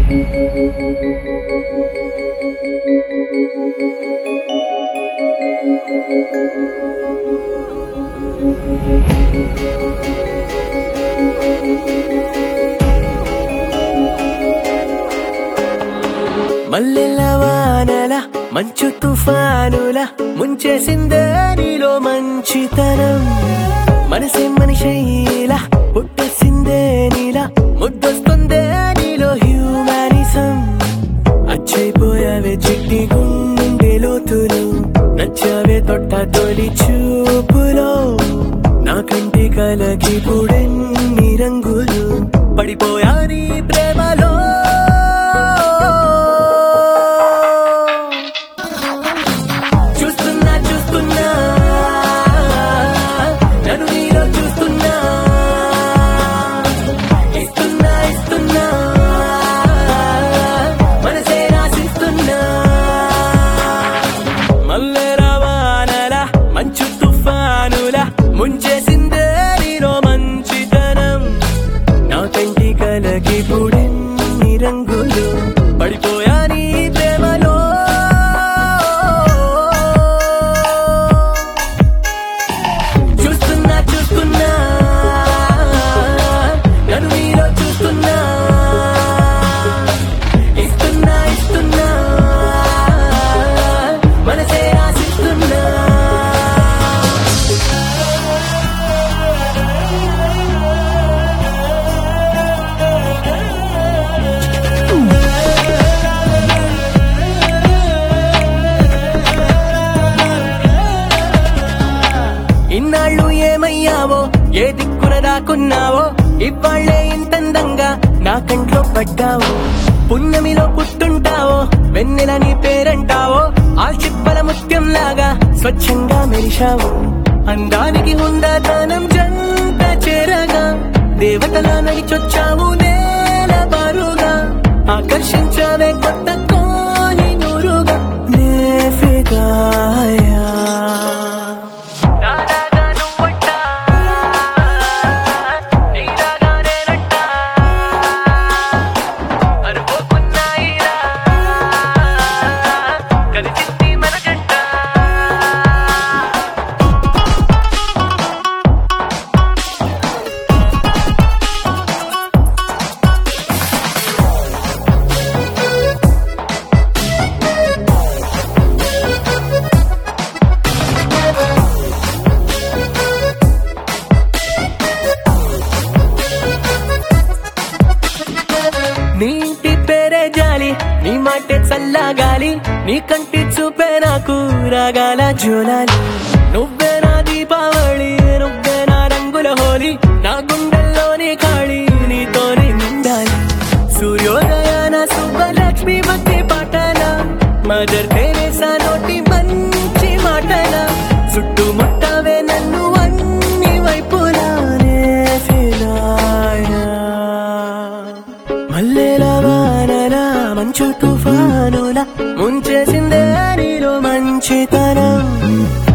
మల్లెల వానల మంచు తుఫానుల ముంచేసిందే నీలో మంచితనం మనసే మనిషైలా పుట్టేసిందే నీలా ముద్దొస్తుందే నీలో హ్యూమానిజం అచ్చైపోయావే చిట్టి గుండె లోతులు నచ్చావే తొట్ట తొలి చూపులో నా కంటి కలకి పుడెన్ని రంగులు పడిపోయా నీ ప్రేమలో చూస్తున్నా చూస్తున్నా నన్ను నీలో చూస్తున్నా ఇస్తున్నా ఇస్తున్నా మనసే రాసిస్తున్నా మల్లె రవాణల మంచు తుఫానుల ముంచేసిందే నీలో మంచితనం నా కంటి కలకి పుడెన్ని రంగులు పడిపోయా నీ ప్రేమలో చూస్తున్నా చూస్తున్నా నన్ను నీలో చూస్తున్నా ఇస్తున్నా ఇస్తున్నా మనసే ఆశిస్తున్నా ఇన్నాళ్ళు ఏమయ్యావో ఏ దిక్కున దాక్కున్నావో ఇవాళ్లే ఇంతందంగా నా కంట్లో పడ్డావో పున్నమిలో పుట్టుంటావో వెన్నెల నీ పేరంటావో ఆ చిప్పల ముత్యం లాగా స్వచ్ఛంగా మెరిశావు అందానికి హుందాతనం జంట చేరగా దేవతలా నడిచొచ్చావు నేల బారుగా ఆకర్షించావే కొత్త కోని నూరుగా నే ఫిదాయా నాలాగా నువ్వట్టా నీలాగా నేనట్టా అనుకోకున్నాయిరా కలిసింది మన జంట నీ ఇంటి పేరే జాలి నీ మాటే చల్లగాలి నీ కంటి చూపే నాకు రాగాల జోలాలి నువ్వే నా దీపావళి నువ్వే నా రంగుల హోలీ నా గుండెల్లోని ఖాళీ నీతోనే నిండాలి సూర్యోదయాన సుబ్బలక్ష్మి భక్తి పాటల మదర్ తెరేసా నోటి మంచి మాటల చుట్టుముట్టవే నన్ను అన్ని వైపులానే ఫిలాయా మల్లెల వానల మంచు తుఫానుల ముంచేసిందే నీలో మంచితనం